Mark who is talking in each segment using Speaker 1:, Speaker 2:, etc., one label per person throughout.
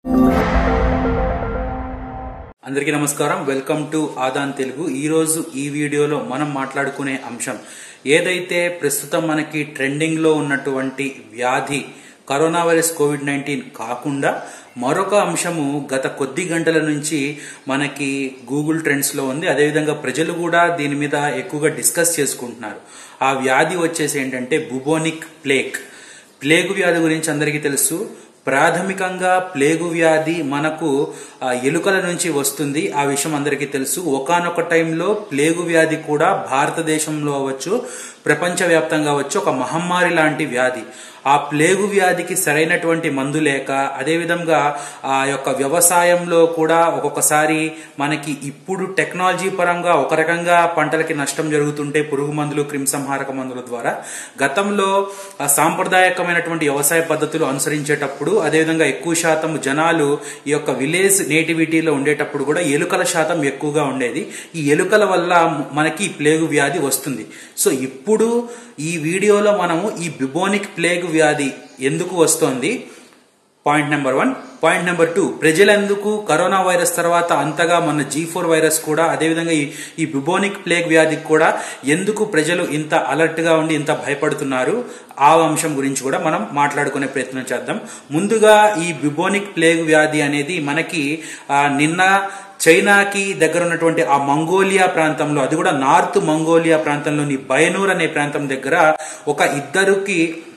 Speaker 1: అందరికీ నమస్కారం welcome to ఆదాన్ Telugu ఈ రోజు ఈ వీడియోలో మనం మాట్లాడుకునే అంశం ఏదైతే ప్రస్తుతం మనకి ట్రెండింగ్ లో ఉన్నటువంటి వ్యాధి కరోనా వైరస్ కోవిడ్ నైన్టీన్ కాకుండా మరొక అంశము గత కొద్ది గంటల నుంచి మనకి గూగుల్ ట్రెండ్స్ లో ఉంది అదేవిధంగా ప్రజలు కూడా దీని మీద ఎక్కువగా డిస్కస్ చేసుకుంటున్నారు ఆ వ్యాధి వచ్చేసి ఏంటంటే బుబోనిక్ ప్లేక్ ప్లేగు వ్యాధి గురించి అందరికీ తెలుసు ప్రాథమికంగా ప్లేగు వ్యాధి మనకు ఆ, ఎలుకల నుంచి వస్తుంది ఆ విషయం అందరికీ తెలుసు ఒకానొక టైంలో ప్లేగు వ్యాధి కూడా భారతదేశంలో అవ్వచ్చు ప్రపంచవ్యాప్తంగా అవ్వచ్చు ఒక మహమ్మారి లాంటి వ్యాధి ఆ ప్లేగు వ్యాధికి సరైనటువంటి మందు లేక అదేవిధంగా ఆ యొక్క వ్యవసాయంలో కూడా ఒక్కొక్కసారి మనకి ఇప్పుడు టెక్నాలజీ పరంగా ఒక రకంగా పంటలకి నష్టం జరుగుతుంటే పురుగు మందులు క్రిమిసంహారక మందుల ద్వారా గతంలో ఆ సాంప్రదాయకమైనటువంటి వ్యవసాయ పద్ధతులు అనుసరించేటప్పుడు అదేవిధంగా ఎక్కువ శాతం జనాలు ఈ యొక్క విలేజ్ నేటివిటీలో ఉండేటప్పుడు కూడా ఎలుకల శాతం ఎక్కువగా ఉండేది ఈ ఎలుకల వల్ల మనకి ఈ ప్లేగు వ్యాధి వస్తుంది సో ఇప్పుడు ఈ వీడియోలో మనము ఈ బిబోనిక్ ప్లేగ్ వ్యాధి ఎందుకు వస్తోంది point number one point number two ప్రజలెందుకు కరోనా వైరస్ తర్వాత అంతగా మన జీ ఫోర్ వైరస్ కూడా అదేవిధంగా ఈ ఈ బిబోనిక్ ప్లేగ్ వ్యాధికి కూడా ఎందుకు ప్రజలు ఇంత అలర్ట్ గా ఉండి ఇంత భయపడుతున్నారు ఆ అంశం గురించి కూడా మనం మాట్లాడుకునే ప్రయత్నం చేద్దాం ముందుగా ఈ బిబోనిక్ ప్లేగ్ వ్యాధి అనేది మనకి ఆ, నిన్న చైనాకి దగ్గర ఉన్నటువంటి ఆ మంగోలియా ప్రాంతంలో అది కూడా నార్త్ మంగోలియా ప్రాంతంలోని బయనూర్ అనే ప్రాంతం దగ్గర ఒక ఇద్దరికి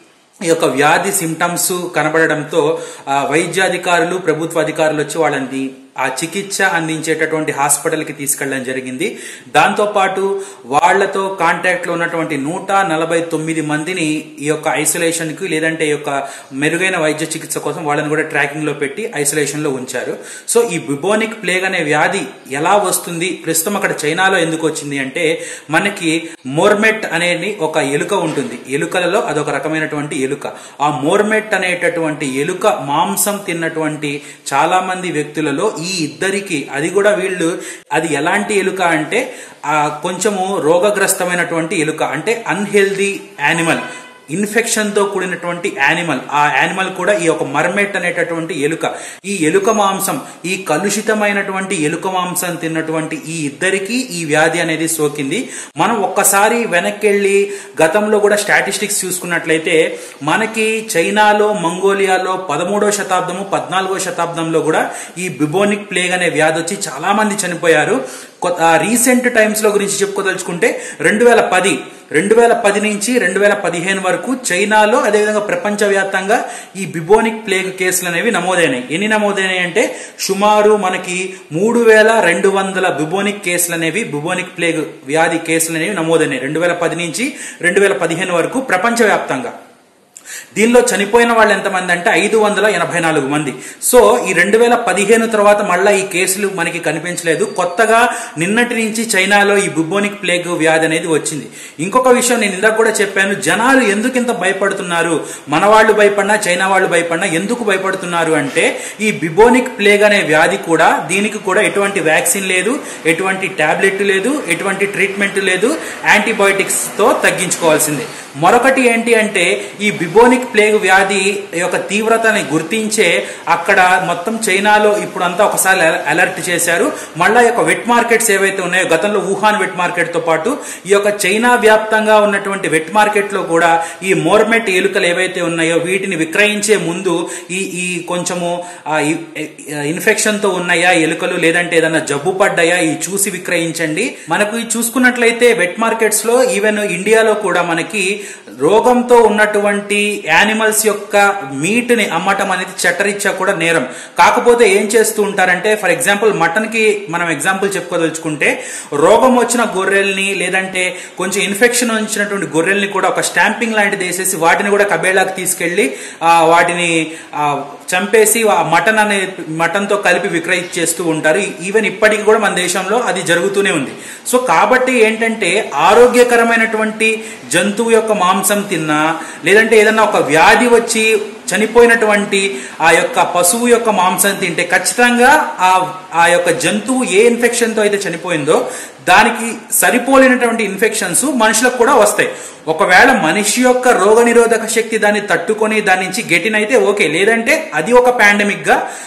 Speaker 1: ఈ యొక్క వ్యాధి సిమ్టమ్స్ కనబడడంతో ఆ, వైద్యాధికారులు ప్రభుత్వ అధికారులు వచ్చి వాళ్ళని ఆ చికిత్స అందించేటటువంటి హాస్పిటల్కి తీసుకెళ్ళడం జరిగింది దాంతో పాటు వాళ్లతో కాంటాక్ట్ లో ఉన్నటువంటి నూట నలభై తొమ్మిది మందిని ఈ యొక్క ఐసోలేషన్ కి లేదంటే ఈ యొక్క మెరుగైన వైద్య చికిత్స కోసం వాళ్ళని కూడా ట్రాకింగ్ లో పెట్టి ఐసోలేషన్ లో ఉంచారు సో ఈ బిబోనిక్ ప్లేగ్ అనే వ్యాధి ఎలా వస్తుంది ప్రస్తుతం అక్కడ చైనాలో ఎందుకు వచ్చింది అంటే మనకి మోర్మెట్ అనేది ఒక ఎలుక ఉంటుంది ఎలుకలలో అదొక రకమైనటువంటి ఎలుక ఆ మోర్మెట్ అనేటటువంటి ఎలుక మాంసం తిన్నటువంటి చాలా మంది వ్యక్తులలో ఈ ఇద్దరికి అది కూడా వీళ్ళు అది ఎలాంటి ఎలుక అంటే ఆ కొంచెము రోగగ్రస్తమైనటువంటి ఎలుక అంటే అన్హెల్దీ యానిమల్ ఇన్ఫెక్షన్ తో కూడినటువంటి యానిమల్ ఆ యానిమల్ కూడా ఈ యొక్క మర్మెట్ అనేటటువంటి ఎలుక ఈ ఎలుక మాంసం ఈ కలుషితమైనటువంటి ఎలుక మాంసం తిన్నటువంటి ఈ ఇద్దరికి ఈ వ్యాధి అనేది సోకింది మనం ఒక్కసారి వెనక్కి గతంలో కూడా స్టాటిస్టిక్స్ చూసుకున్నట్లయితే మనకి చైనాలో మంగోలియాలో పదమూడవ శతాబ్దము పద్నాలుగో శతాబ్దంలో కూడా ఈ బిబోనిక్ ప్లేగ్ అనే వ్యాధి వచ్చి చాలా మంది చనిపోయారు రీసెంట్ టైమ్స్ లో గురించి చెప్పుకోదలుచుకుంటే రెండు వేల పది రెండు వేల పది నుంచి రెండు వేల పదిహేను వరకు చైనాలో అదేవిధంగా ప్రపంచవ్యాప్తంగా ఈ బిబోనిక్ ప్లేగ్ కేసులు అనేవి నమోదైనాయి ఎన్ని నమోదైనాయి అంటే సుమారు మనకి మూడు వేల రెండు వందల బిబోనిక్ కేసులు అనేవి బిబోనిక్ ప్లేగ్ వ్యాధి కేసులు అనేవి నమోదైనాయి రెండు వేల పది నుంచి రెండు వేల పదిహేను వరకు ప్రపంచవ్యాప్తంగా దీనిలో చనిపోయిన వాళ్ళు ఎంతమంది అంటే ఐదు వందల ఎనభై నాలుగు మంది సో ఈ రెండు వేల పదిహేను తర్వాత మళ్ళా ఈ కేసులు మనకి కనిపించలేదు కొత్తగా నిన్నటి నుంచి చైనాలో ఈ బుబోనిక్ ప్లేగ్ వ్యాధి అనేది వచ్చింది ఇంకొక విషయం నేను ఇందాక కూడా చెప్పాను జనాలు ఎందుకు ఇంత భయపడుతున్నారు మన వాళ్ళు భయపడినా చైనా వాళ్ళు భయపడినా ఎందుకు భయపడుతున్నారు అంటే ఈ బిబోనిక్ ప్లేగ్ అనే వ్యాధి కూడా దీనికి కూడా ఎటువంటి వ్యాక్సిన్ లేదు ఎటువంటి టాబ్లెట్ లేదు ఎటువంటి ట్రీట్మెంట్ లేదు యాంటీబయోటిక్స్ తో తగ్గించుకోవాల్సిందే మరొకటి ఏంటి అంటే ఈ బిబోనిక్ ప్లేగ్ వ్యాధి యొక్క తీవ్రతని గుర్తించే అక్కడ మొత్తం చైనాలో ఇప్పుడు అంతా ఒకసారి అలర్ట్ చేశారు మళ్ళా ఈ యొక్క వెట్ మార్కెట్స్ ఏవైతే ఉన్నాయో గతంలో వుహాన్ వెట్ మార్కెట్ తో పాటు ఈ యొక్క చైనా వ్యాప్తంగా ఉన్నటువంటి వెట్ మార్కెట్ లో కూడా ఈ మోర్మెట్ ఎలుకలు ఏవైతే ఉన్నాయో వీటిని విక్రయించే ముందు ఈ ఈ కొంచెము ఆ ఇన్ఫెక్షన్ తో ఉన్నాయా ఎలుకలు లేదంటే ఏదైనా జబ్బు పడ్డాయా ఈ చూసి విక్రయించండి మనకు ఈ చూసుకున్నట్లయితే వెట్ మార్కెట్స్ లో ఈవెన్ ఇండియాలో కూడా మనకి రోగంతో ఉన్నటువంటి యానిమల్స్ యొక్క మీట్ ని అమ్మటం అనేది చట్టరీత్యా కూడా నేరం కాకపోతే ఏం చేస్తూ ఉంటారంటే ఫర్ ఎగ్జాంపుల్ మటన్ కి మనం ఎగ్జాంపుల్ చెప్పుకోదలుచుకుంటే రోగం వచ్చిన గొర్రెల్ని లేదంటే కొంచెం ఇన్ఫెక్షన్ వచ్చినటువంటి గొర్రెల్ని కూడా ఒక స్టాంపింగ్ లాంటిది వేసేసి వాటిని కూడా కబేళాకి తీసుకెళ్లి ఆ, వాటిని ఆ, చంపేసి ఆ మటన్ అనే మటన్ తో కలిపి విక్రయించేస్తూ ఉంటారు ఈవెన్ ఇప్పటికి కూడా మన దేశంలో అది జరుగుతూనే ఉంది సో కాబట్టి ఏంటంటే ఆరోగ్యకరమైనటువంటి జంతువు యొక్క మాంసం తిన్నా లేదంటే ఏదన్నా ఒక వ్యాధి వచ్చి చనిపోయినటువంటి ఆ యొక్క పశువు యొక్క మాంసం తింటే ఖచ్చితంగా ఆ ఆ యొక్క జంతువు ఏ ఇన్ఫెక్షన్ తో అయితే చనిపోయిందో దానికి సరిపోలేనటువంటి ఇన్ఫెక్షన్స్ మనుషులకు కూడా వస్తాయి ఒకవేళ మనిషి యొక్క రోగ శక్తి దాన్ని తట్టుకొని దాని నుంచి గెటిన్ అయితే ఓకే లేదంటే అది ఒక పాండమిక్ గా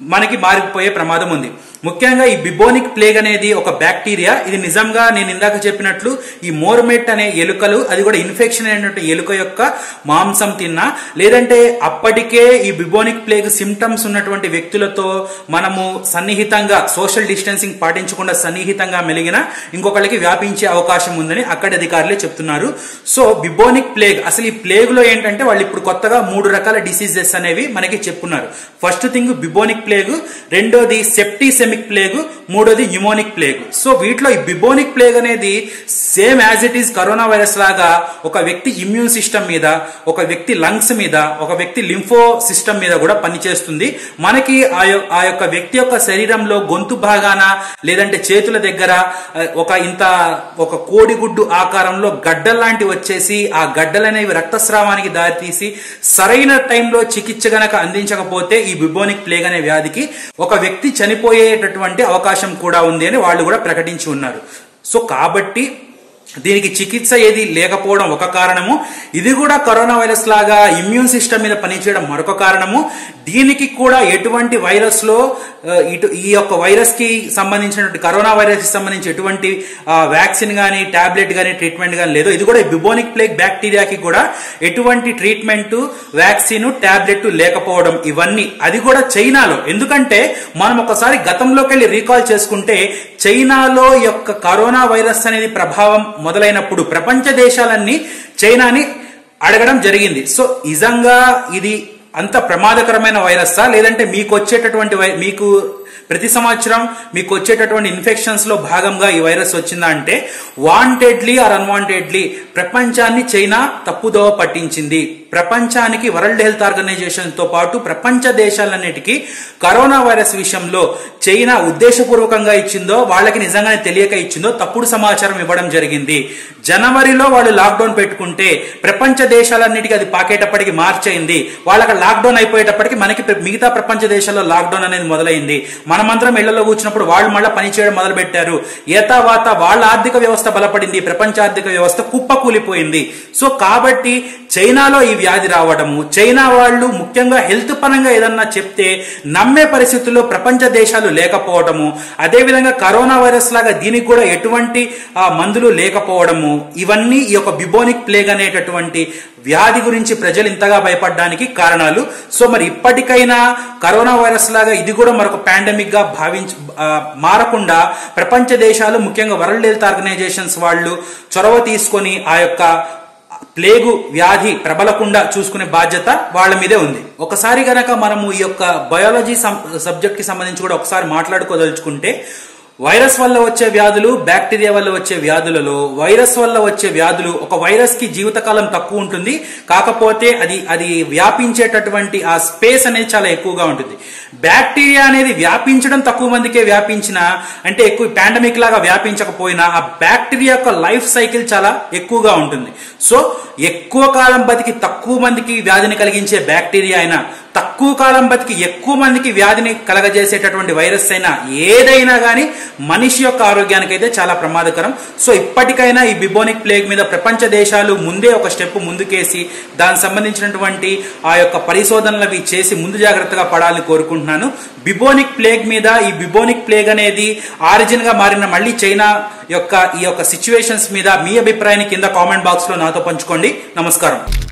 Speaker 1: మనకి మారిపోయే ప్రమాదం ఉంది ముఖ్యంగా ఈ బిబోనిక్ ప్లేగ్ అనేది ఒక బ్యాక్టీరియా ఇది నిజంగా నేను ఇందాక చెప్పినట్లు ఈ మోర్మెట్ అనే ఎలుకలు అది కూడా ఇన్ఫెక్షన్ అయినటువంటి ఎలుక యొక్క మాంసం తిన్నా లేదంటే అప్పటికే ఈ బిబోనిక్ ప్లేగ్ సిమ్టమ్స్ ఉన్నటువంటి వ్యక్తులతో మనము సన్నిహితంగా సోషల్ డిస్టెన్సింగ్ పాటించకుండా సన్నిహితంగా మెలిగిన ఇంకొకళ్ళకి వ్యాపించే అవకాశం ఉందని అక్కడి అధికారులే చెప్తున్నారు సో బిబోనిక్ ప్లేగ్ అసలు ఈ ప్లేగ్ లో ఏంటంటే వాళ్ళు ఇప్పుడు కొత్తగా మూడు రకాల డిసీజెస్ అనేవి మనకి చెప్పున్నారు ఫస్ట్ థింగ్ బిబోనిక్ ప్లేగ్ రెండోది సెప్టిసెమిక్ ప్లేగ్ మూడోది న్యూమోనిక్ ప్లేగ్ సో వీటిలో ఈ బిబోనిక్ ప్లేగ్ అనేది same as it is corona virus లాగా ఒక వ్యక్తి ఇమ్యూన్ సిస్టమ్ మీద ఒక వ్యక్తి లంగ్స్ మీద ఒక వ్యక్తి లింఫో సిస్టమ్ మీద కూడా పనిచేస్తుంది మనకి ఆ యొ- ఆ యొక్క వ్యక్తి యొక్క శరీరంలో గొంతు భాగాన లేదంటే చేతుల దగ్గర ఆ, ఒక ఇంత ఒక కోడిగుడ్డు ఆకారంలో గడ్డల్లాంటి వచ్చేసి ఆ గడ్డలనేవి రక్తస్రావానికి దారితీసి సరైన టైంలో చికిత్స గనక అందించకపోతే ఈ బిబోనిక్ ప్లేగ్ అనే వ్యాధికి ఒక వ్యక్తి చనిపోయేటటువంటి అవకాశం కూడా ఉంది అని వాళ్ళు కూడా ప్రకటించి ఉన్నారు సో కాబట్టి దీనికి చికిత్స ఏది లేకపోవడం ఒక కారణము ఇది కూడా కరోనా వైరస్ లాగా ఇమ్యూన్ సిస్టమ్ మీద పనిచేయడం మరొక కారణము దీనికి కూడా ఎటువంటి వైరస్ లో ఆ, ఇటు ఈ యొక్క వైరస్ కి సంబంధించినటువంటి కరోనా వైరస్ కి సంబంధించి ఎటువంటి వ్యాక్సిన్ గానీ టాబ్లెట్ గానీ ట్రీట్మెంట్ గానీ లేదు ఇది కూడా బిబోనిక్ ప్లేగ్ బ్యాక్టీరియాకి కూడా ఎటువంటి ట్రీట్మెంట్ వ్యాక్సిన్ టాబ్లెట్ లేకపోవడం ఇవన్నీ అది కూడా చైనాలో ఎందుకంటే మనం ఒకసారి గతంలోకి వెళ్ళి రీకాల్ చేసుకుంటే చైనాలో యొక్క కరోనా వైరస్ అనేది ప్రభావం మొదలైనప్పుడు ప్రపంచ దేశాలన్నీ చైనాని అడగడం జరిగింది సో నిజంగా ఇది అంత ప్రమాదకరమైన వైరస్సా లేదంటే మీకు వచ్చేటటువంటి వై- మీకు ప్రతి సంవత్సరం మీకు వచ్చేటటువంటి ఇన్ఫెక్షన్స్ లో భాగంగా ఈ వైరస్ వచ్చిందా అంటే వాంటెడ్లీ ఆర్ అన్వాంటెడ్లీ ప్రపంచాన్ని చైనా తప్పుదోవ పట్టించింది ప్రపంచానికి వరల్డ్ హెల్త్ ఆర్గనైజేషన్ తో పాటు ప్రపంచ దేశాలన్నిటికీ కరోనా వైరస్ విషయంలో చైనా ఉద్దేశపూర్వకంగా ఇచ్చిందో వాళ్ళకి నిజంగానే తెలియక ఇచ్చిందో తప్పుడు సమాచారం ఇవ్వడం జరిగింది జనవరిలో వాళ్ళు లాక్డౌన్ పెట్టుకుంటే ప్రపంచ దేశాలన్నిటికీ అది పాకేటప్పటికి మార్చ్ అయింది వాళ్ళకి లాక్డౌన్ అయిపోయేటప్పటికి మనకి ప్ర- మిగతా ప్రపంచ దేశాల్లో లాక్డౌన్ అనేది మొదలైంది మనమందరం ఇళ్లలో కూర్చున్నప్పుడు వాళ్ళు మళ్ళీ పనిచేయడం మొదలు పెట్టారు ఏతావాత వాళ్ళ ఆర్థిక వ్యవస్థ బలపడింది ప్రపంచ ఆర్థిక వ్యవస్థ కుప్పకూలిపోయింది సో కాబట్టి చైనాలో ఈ వ్యాధి రావడము చైనా వాళ్ళు ముఖ్యంగా హెల్త్ పరంగా ఏదన్నా చెప్తే నమ్మే పరిస్థితుల్లో ప్రపంచ దేశాలు లేకపోవడము అదేవిధంగా కరోనా వైరస్ లాగా దీనికి కూడా ఎటువంటి ఆ, మందులు లేకపోవడము ఇవన్నీ ఈ యొక్క బిబోనిక్ ప్లేగ్ అనేటటువంటి వ్యాధి గురించి ప్రజలు ఇంతగా భయపడడానికి కారణాలు సో మరి ఇప్పటికైనా కరోనా వైరస్ లాగా ఇది కూడా మరొక పాండమిక్ గా భావించ ఆ, మారకుండా ప్రపంచ దేశాలు ముఖ్యంగా వరల్డ్ హెల్త్ ఆర్గనైజేషన్స్ వాళ్ళు చొరవ తీసుకొని ఆ యొక్క ప్లేగు వ్యాధి ప్రబలకుండా చూసుకునే బాధ్యత వాళ్ళ మీదే ఉంది ఒకసారి గనక మనము ఈ యొక్క బయాలజీ సబ్జెక్ట్ కి సంబంధించి కూడా ఒకసారి మాట్లాడుకోదలుచుకుంటే వైరస్ వల్ల వచ్చే వ్యాధులు బ్యాక్టీరియా వల్ల వచ్చే వ్యాధులలో వైరస్ వల్ల వచ్చే వ్యాధులు ఒక వైరస్ కి జీవితకాలం తక్కువ ఉంటుంది కాకపోతే అది అది వ్యాపించేటటువంటి ఆ స్పేస్ అనేది చాలా ఎక్కువగా ఉంటుంది బ్యాక్టీరియా అనేది వ్యాపించడం తక్కువ మందికే వ్యాపించిన అంటే ఎక్కువ పాండమిక్ లాగా వ్యాపించకపోయినా ఆ బ్యాక్టీరియా యొక్క లైఫ్ సైకిల్ చాలా ఎక్కువగా ఉంటుంది సో ఎక్కువ కాలం బతికి తక్కువ మందికి వ్యాధిని కలిగించే బ్యాక్టీరియా అయినా తక్కువ కాలం బతికి ఎక్కువ మందికి వ్యాధిని కలగజేసేటటువంటి వైరస్ అయినా ఏదైనా కానీ మనిషి యొక్క ఆరోగ్యానికి అయితే చాలా ప్రమాదకరం సో ఇప్పటికైనా ఈ బిబోనిక్ ప్లేగ్ మీద ప్రపంచ దేశాలు ముందే ఒక స్టెప్ ముందుకేసి దానికి సంబంధించినటువంటి ఆ యొక్క పరిశోధనలు అవి చేసి ముందు జాగ్రత్తగా పడాలని కోరుకుంటున్నాను బిబోనిక్ ప్లేగ్ మీద ఈ బిబోనిక్ ప్లేగ్ అనేది ఆరిజిన్ గా మారిన మళ్ళీ చైనా యొక్క ఈ యొక్క సిచ్యువేషన్స్ మీద మీ అభిప్రాయాన్ని కింద కామెంట్ బాక్స్ లో నాతో పంచుకోండి నమస్కారం